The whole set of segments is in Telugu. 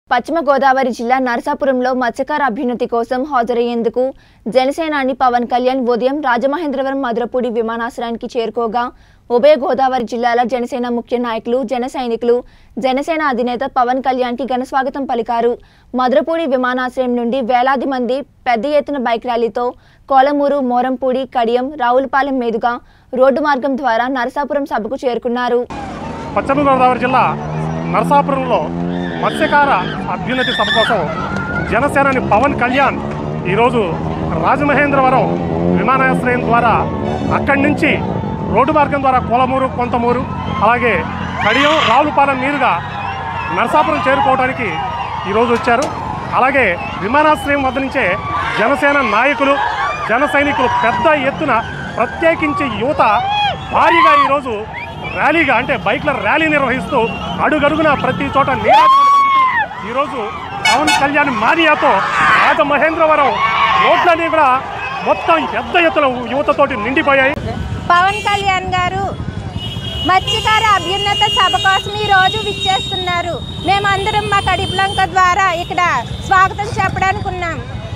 పశ్చిమ గోదావరి జిల్లా నరసాపురంలో మత్స్యకార అభ్యున్నతి కోసం హాజరయ్యేందుకు జనసేనాని పవన్ కళ్యాణ్ ఉదయం రాజమహేంద్రవరం మధురపూడి విమానాశ్రయానికి చేరుకోగా ఉభయ గోదావరి జిల్లాల జనసేన ముఖ్య నాయకులు జన సైనికులు జనసేన అధినేత పవన్ కళ్యాణ్కి ఘనస్వాగతం పలికారు మధురపూడి విమానాశ్రయం నుండి వేలాది మంది పెద్ద ఎత్తున బైక్ ర్యాలీతో కోలమూరు మోరంపూడి కడియం రావులపాలెం మీదుగా రోడ్డు మార్గం ద్వారా నరసాపురం సభకు చేరుకున్నారు పశ్చిమ గోదావరి జిల్లా నరసాపురంలో మత్స్యకార అభ్యున్నతి సభ కోసం జనసేనాని పవన్ కళ్యాణ్ ఈరోజు రాజమహేంద్రవరం విమానాశ్రయం ద్వారా అక్కడి నుంచి రోడ్డు మార్గం ద్వారా కోలమూరు కొంతమూరు అలాగే కడియం రావులపాలెం మీదుగా నరసాపురం చేరుకోవడానికి ఈరోజు వచ్చారు అలాగే విమానాశ్రయం వద్ద నుంచే జనసేన నాయకులు జన సైనికులు పెద్ద ఎత్తున ప్రత్యేకించి యువత భారీగా ఈరోజు ర్యాలీగా అంటే బైక్ల ర్యాలీ నిర్వహిస్తూ అడుగడుగున ప్రతి చోట నీరాజనం ఈరోజు పవన్ కళ్యాణ్ మానియాతో రాజమహేంద్రవరం రోడ్లన్నీ కూడా మొత్తం పెద్ద ఎత్తున యువతతోటి నిండిపోయాయి పవన్ కళ్యాణ్ గారు మత్స్యకార అభ్యున్నత సభ కోసం ఈ రోజు విచ్చేస్తున్నారు మేమందరం మా కడిపులంక ద్వారా ఇక్కడ స్వాగతం చెప్పడానికి ఉన్నాం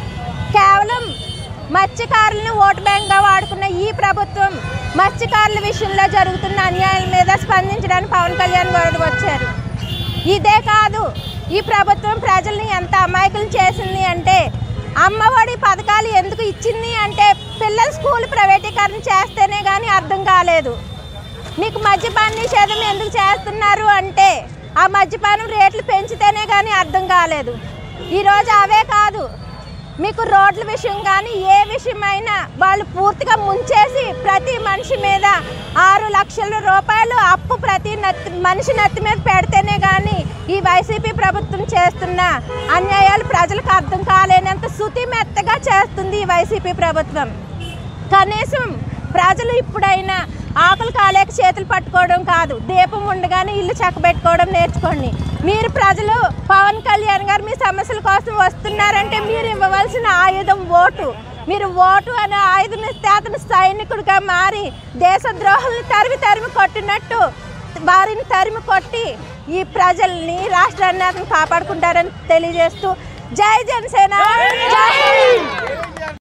కేవలం మత్స్యకారులను ఓటు బ్యాంక్గా వాడుకున్న ఈ ప్రభుత్వం మత్స్యకారుల విషయంలో జరుగుతున్న అన్యాయాల మీద స్పందించడానికి పవన్ కళ్యాణ్ గారు వచ్చారు ఇదే కాదు ఈ ప్రభుత్వం ప్రజల్ని ఎంత అమాయకులు చేసింది అంటే అమ్మఒడి పథకాలు ఎందుకు ఇచ్చింది అంటే పిల్లల స్కూల్ ప్రైవేటీకరణ చేస్తేనే కానీ అర్థం కాలేదు మీకు మద్యపాన నిషేధం ఎందుకు చేస్తున్నారు అంటే ఆ మద్యపానం రేట్లు పెంచితేనే కానీ అర్థం కాలేదు ఈరోజు అవే కాదు మీకు రోడ్ల విషయం కానీ ఏ విషయమైనా వాళ్ళు పూర్తిగా ముంచేసి ప్రతి మనిషి మీద ఆరు లక్షల రూపాయలు అప్పు ప్రతి నత్తి మనిషి నెత్తి మీద పెడితేనే కానీ ఈ వైసీపీ ప్రభుత్వం చేస్తున్న అన్యాయాలు ప్రజలకు అర్థం కాలేనంత శుతి మెత్తగా చేస్తుంది ఈ వైసీపీ ప్రభుత్వం కనీసం ప్రజలు ఇప్పుడైనా ఆకులు కాలేక చేతులు పట్టుకోవడం కాదు దీపం ఉండగానే ఇల్లు చక్కబెట్టుకోవడం నేర్చుకోండి మీరు ప్రజలు పవన్ కళ్యాణ్ గారు మీ సమస్యల కోసం వస్తున్నారంటే మీరు ఇవ్వవలసిన ఆయుధం ఓటు మీరు ఓటు అనే ఆయుధం ఇస్తే అతను సైనికుడిగా మారి దేశద్రోహుల్ని తరిమి తరిమి కొట్టినట్టు వారిని తరిమి కొట్టి ఈ ప్రజల్ని రాష్ట్రాన్ని అతను కాపాడుకుంటారని తెలియజేస్తూ జై జనసేన జై హింద్.